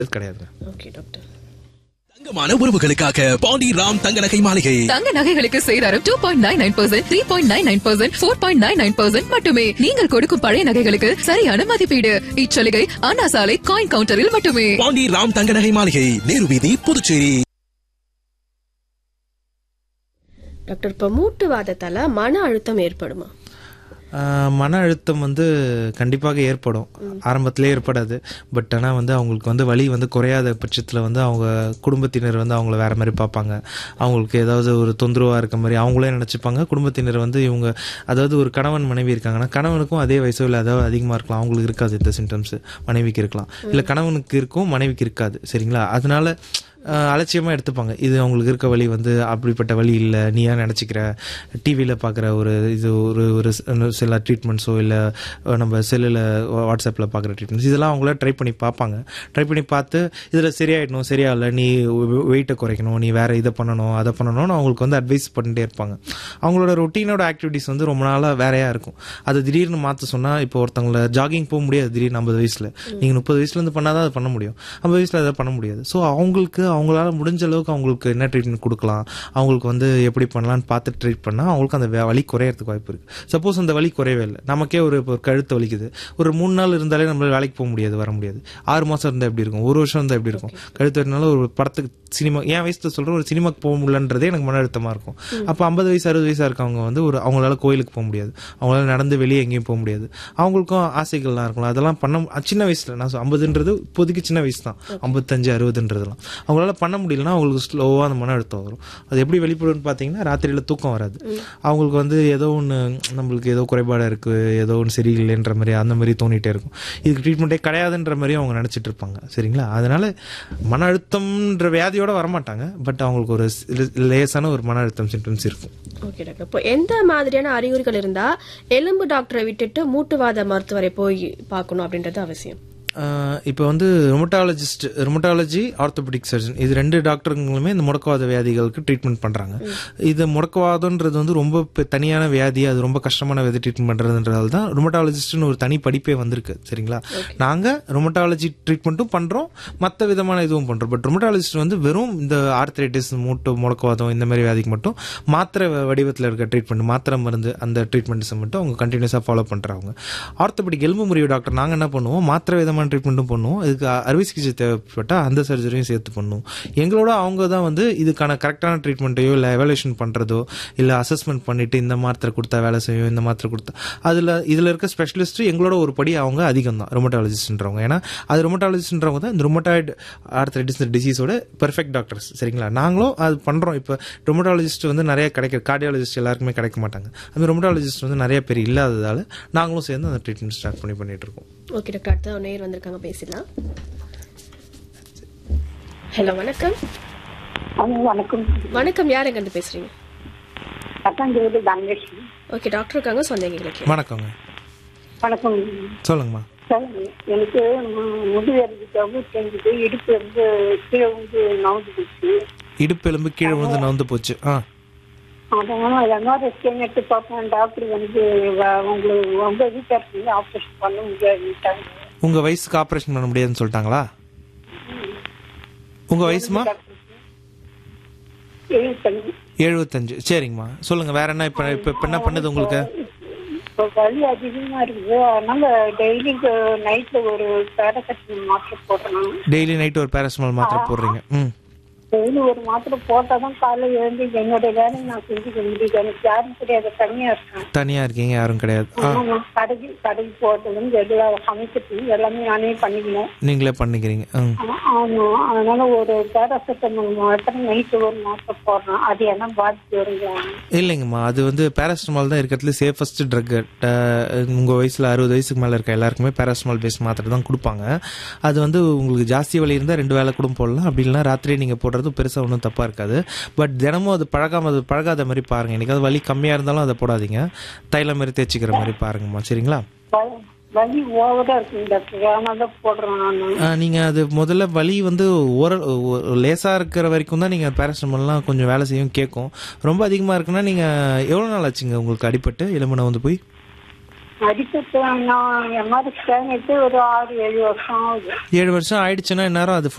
கிடையாதுங்க okay doctor தங்கமான உறவுகளுக்காக பாண்டி ராம் தங்க நகை மாளிகை தங்க நகைகளுக்கு சேதாரம் two point nine nine percent three point nine nine percent four point nine nine percent மட்டுமே நீங்கள் கொடுக்கும் பழைய நகைகளுக்கு சரியான மதிப்பீடு இச்சலுகை அண்ணா சாலை காயின் கவுண்டரில் மட்டுமே பாண்டி ராம் தங்க நகை மாளிகை நேரு வீதி புதுச்சேரி டாக்டர் இப்ப மூட்டு வாதத்தால மன அழுத்தம் ஏற்படுமா ஆஹ் மன அழுத்தம் வந்து கண்டிப்பாக ஏற்படும் ஆரம்பத்திலே ஏற்படாது பட் ஆனால் வந்து அவங்களுக்கு வந்து வலி வந்து குறையாத பட்சத்தில் வந்து அவங்க குடும்பத்தினர் வந்து அவங்கள வேற மாதிரி பார்ப்பாங்க அவங்களுக்கு ஏதாவது ஒரு தொந்தரவாக இருக்க மாதிரி அவங்களே நினச்சிப்பாங்க குடும்பத்தினர் வந்து இவங்க அதாவது ஒரு கணவன் மனைவி இருக்காங்கன்னா கணவனுக்கும் அதே வயசோ இல்லை அதாவது அதிகமாக இருக்கலாம் அவங்களுக்கு இருக்காது இந்த சிம்டம்ஸ் மனைவிக்கு இருக்கலாம் இல்லை கணவனுக்கு இருக்கும் மனைவிக்கு இருக்காது சரிங்களா அதனால ஆஹ் அலட்சியமா எடுத்துப்பாங்க இது அவங்களுக்கு இருக்க வழி வந்து அப்படிப்பட்ட வழி இல்லை நீ ஏன் நினச்சிக்கிற டிவியில் பார்க்குற ஒரு இது ஒரு ஒரு சி- சில ட்ரீட்மெண்ட்ஸோ இல்லை நம்ம செல்லில் வாட்ஸ்அப்பில் பார்க்குற ட்ரீட்மெண்ட்ஸ் இதெல்லாம் அவங்கள ட்ரை பண்ணி பார்ப்பாங்க ட்ரை பண்ணி பார்த்து இதில் சரியாயிடணும் சரியாகல நீ வெயிட்டை குறைக்கணும் நீ வேற இதை பண்ணணும் அதை பண்ணணும்னு அவங்களுக்கு வந்து அட்வைஸ் பண்ணிட்டே இருப்பாங்க அவங்களோட ரொட்டீனோட ஆக்டிவிட்டிஸ் வந்து ரொம்ப நாளாக வேறையாக இருக்கும் அதை திடீர்னு மாற்ற சொன்னால் இப்போ ஒருத்தவங்கள ஜாகிங் போக முடியாது திடீர்னு ஐம்பது வயசில் நீங்கள் முப்பது வயசுலேருந்து பண்ணால் தான் அதை பண்ண முடியும் ஐம்பது வயசில் அதை பண்ண முடியாது ஸோ அவங்களுக்கு அவங்களால முடிஞ்ச அளவுக்கு அவங்களுக்கு என்ன ட்ரீட்மெண்ட் கொடுக்கலாம் அவங்களுக்கு வந்து எப்படி பண்ணலாம்னு பார்த்து ட்ரீட் பண்ணால் அவங்களுக்கு அந்த வே- வலி குறையறதுக்கு வாய்ப்பு இருக்குது சப்போஸ் அந்த வலி குறையவே இல்லை நமக்கே ஒரு இப்போ ஒரு கழுத்து வலிக்குது ஒரு மூணு நாள் இருந்தாலே நம்மளால வேலைக்கு போக முடியாது வர முடியாது ஆறு மாதம் இருந்தால் எப்படி இருக்கும் ஒரு வருஷம் இருந்தால் எப்படி இருக்கும் கழுத்து வலினால ஒரு படத்துக்கு சினிமா என் வயசுல சொல்கிறேன் ஒரு சினிமாக்கு போக முடியலன்றதே எனக்கு மன அழுத்தமாக இருக்கும் அப்போ ஐம்பது வயசு அறுபது வயசாக இருக்கவங்க வந்து ஒரு அவங்களால கோயிலுக்கு போக முடியாது அவங்களால நடந்து வெளியே எங்கேயும் போக முடியாது அவங்களுக்கும் ஆசைகள்லாம் இருக்கலாம் அதெல்லாம் பண்ண அ- சின்ன வயசுல நான் சொ- ஐம்பதுன்றது இப்போதைக்கு சின்ன வயசு தான் ஐம்பத்தஞ்சு அறுபதுன்றதுலாம் அவங்களால பண்ண முடியலன்னா அவங்களுக்கு ஸ்லோவாக அந்த மன அழுத்தம் வரும் அது எப்படி வெளிப்படுன்னு பார்த்தீங்கன்னா ராத்திரியில் தூக்கம் வராது அவங்களுக்கு வந்து ஏதோ ஒன்று நம்மளுக்கு ஏதோ குறைபாடாக இருக்குது ஏதோ ஒன்று சரியில்லைன்ற மாதிரி அந்த மாதிரி தோணிட்டே இருக்கும் இதுக்கு ட்ரீட்மெண்ட்டே கிடையாதுன்ற மாதிரி அவங்க நினச்சிட்டு இருப்பாங்க சரிங்களா அதனால மன அழுத்தம்ன்ற வியாதியோட வரமாட்டாங்க பட் அவங்களுக்கு ஒரு சி- லேசான ஒரு மன அழுத்தம் சிம்டம்ஸ் இருக்கும் ஓகே டாக்டர் இப்போ எந்த மாதிரியான அறிகுறிகள் இருந்தா எலும்பு டாக்டரை விட்டுட்டு மூட்டுவாத மருத்துவரை போய் பார்க்கணும் அப்படின்றது அவசியம் இப்போ வந்து ரொமட்டாலஜிஸ்ட் ரொமட்டாலஜி ஆர்த்தோபெடிக் சர்ஜன் இது ரெண்டு டாக்டருங்களுமே இந்த முடக்கவாத வியாதிகளுக்கு ட்ரீட்மெண்ட் பண்ணுறாங்க இது முடக்கவாதம்ன்றது வந்து ரொம்ப பெ- தனியான வியாதி அது ரொம்ப கஷ்டமான வியாதி ட்ரீட்மெண்ட் பண்ணுறதுன்றதால தான் ரொமட்டாலஜிஸ்ட்னு ஒரு தனி படிப்பே வந்திருக்கு சரிங்களா நாங்கள் ரொமட்டாலஜி ட்ரீட்மெண்ட்டும் பண்ணுறோம் மற்ற விதமான இதுவும் பண்ணுறோம் பட் ரொமட்டாலஜிஸ்ட் வந்து வெறும் இந்த ஆர்த்ரைட்டிஸ் மூட்டு முடக்கவாதம் இந்த மாதிரி வியாதிக்கு மட்டும் மாத்திரை வடிவத்தில் இருக்க ட்ரீட்மெண்ட் மாத்திரை மருந்து அந்த ட்ரீட்மெண்ட்ஸை மட்டும் அவங்க கண்டினியூஸாக ஃபாலோ பண்ணுறாங்க ஆர்த்தோபெடிக் எலும்பு முறிவு டாக்டர் நாங்கள் என்ன பண்ணுவோம் மாத்திரை விதமான ட்ரீட்மெண்ட்டும் பண்ணுவோம் இதுக்கு அ- அறுவை சிகிச்சை தேவைப்பட்டால் அந்த சர்ஜரியும் சேர்த்து பண்ணுவோம் எங்களோட அவங்க தான் வந்து இதுக்கான கரெக்டான ட்ரீட்மெண்ட்டையோ இல்லை எவாலுவேஷன் பண்ணுறதோ இல்லை அசஸ்மெண்ட் பண்ணிட்டு இந்த மாத்திரை கொடுத்தா வேலை செய்யும் இந்த மாத்திரை கொடுத்தா அதில் இதில் இருக்க ஸ்பெஷலிஸ்ட் எங்களோட ஒரு படி அவங்க அதிகம் தான் ரொமட்டாலஜிஸ்ட்ன்றவங்க ஏன்னா அது ரொமட்டாலஜிஸ்ட்ன்றவங்க தான் இந்த ரொமட்டாய்டு ஆர்த்ரைட்டிஸ் டிசீஸோட பெர்ஃபெக்ட் டாக்டர்ஸ் சரிங்களா நாங்களும் அது பண்ணுறோம் இப்போ ரொமட்டாலஜிஸ்ட் வந்து நிறைய கிடைக்க கார்டியாலஜிஸ்ட் எல்லாருக்குமே கிடைக்க மாட்டாங்க அந்த ரொமட்டாலஜிஸ்ட் வந்து நிறைய பேர் இல்லாததால நாங்களும் சேர்ந்து அந்த ட்ரீட்மெண்ட் ஸ்டார்ட் பண்ணி பண்ணிட்டு இருக்கோம் ஓகே டாக்டர் அடுத்த ஒரு நேர் வந்திருக்காங்க பேசலாம் ஹலோ வணக்கம் ஹலோ வணக்கம் வணக்கம் யாருங்க இருந்து பேசுறீங்க பத்தாஞ்சோடு தனலட்சுமி ஓகே டாக்டர் இருக்காங்க சொந்தங்க கேட்கலாம் வணக்கங்க வணக்கம் சொல்லுங்கம்மா சார் எனக்கு மு- முதுகெலும்பு ஜவ்வு செஞ்சுட்டு இடுப்பு வந்து கீழே வந்து நவுந்து போச்சு இடுப்பெலும்பு கீழே வந்து நவுந்து போச்சு ஆ அதனால எம்ஆர்ஐ ஸ்கேன் எடுத்து பார்ப்பேன் டாக்டர் வந்து வ- உங்களுக்கு ரொம்ப வீக்காக இருக்கீங்க ஆப்ரேஷன் பண்ண முடியாதுட்டாங்க உங்க வயசுக்கு ஆபரேஷன் பண்ண முடியாதுன்னு சொல்லிட்டாங்களா உங்க வயசுமா எழுபத்தஞ்சு எழுபத்தஞ்சு சரிங்கம்மா சொல்லுங்க வேற என்ன இப்ப இப்ப இப்ப என்ன பண்ணுது உங்களுக்கு இப்போ வலி அதிகமா இருக்குது அதனால டெய்லி நைட்ல ஒரு பேரசெட்டமல் மாத்திரை போட்டணும் டெய்லி நைட் ஒரு பேராசிட்டமால் மாத்திரை போடுறீங்க ம் டெய்லி ஒரு மாத்திரை போட்டாதான் காலைல எழுந்து என்னோட வேலையை நான் செஞ்சுக்க முடியுது எனக்கு யாரும் தெரியாத தனியா இருக்கேன் தனியா இருக்கீங்க யாரும் கிடையாது ஆ ஆமா, கடைக்கு கடைக்கு போறதுல எல்லாம் சமைக்கிறது எல்லாமே நானே பண்ணிக்கணும் நீங்களே பண்ணிக்கிறீங்க ம் ஆ, ஆமா அதனால ஒரு பேராசிட்டமல் மாத்திரை நைட்டு ஒரு மாத்திரை போடுறேன் அது என்ன பாதிப்பு வருங்களா இல்லைங்கம்மா அது வந்து பேராசிட்டமால் தான் இருக்கிறதுல சேஃபஸ்ட் ட்ரக் உங்கள் வயசில் அறுபது வயசுக்கு மேலே இருக்க எல்லாருக்குமே பேராசிட்டமால் பேஸ்ட் மாத்திரை தான் கொடுப்பாங்க அது வந்து உங்களுக்கு ஜாஸ்தி வலி இருந்தால் ரெண்டு வேளை கூட போடலாம் அப்படி இல்லைனா ராத்திரி நீங்கள் போடுறது பெருசாக ஒன்றும் தப்பாக இருக்காது பட் தினமும் அது பழகாம அது பழகாத மாதிரி பாருங்கள் என்னைக்காவது வலி கம்மியாக இருந்தாலும் அதை போடாதீங்க தைலம் மாதிரி தேய்ச்சிக்கிற மாதிரி பாருங்கம்மா சரிங்களா வ- வலி ஓவரா இருக்குங்க டாக்டர் அதனால தான் போடுறேன் நான் நீங்கள் அது முதல்ல வலி வந்து ஓர லேசாக இருக்கிற வரைக்கும் தான் நீங்கள் பேராசிட்டமால்லாம் கொஞ்சம் வேலை செய்யும் கேட்கும் ரொம்ப அதிகமாக இருக்குன்னா நீங்கள் எவ்வளோ நாள் ஆச்சுங்க உங்களுக்கு அடிபட்டு எலும்புனை வந்து போய் அடிப்பட்டு நான் எம்ஆர்ஐ ஸ்கேன் எடுத்து ஒரு ஆறு ஏழு வருஷம் ஆகுது ஏழு வருஷம் ஆயிடுச்சுன்னா இந்நேரம் அது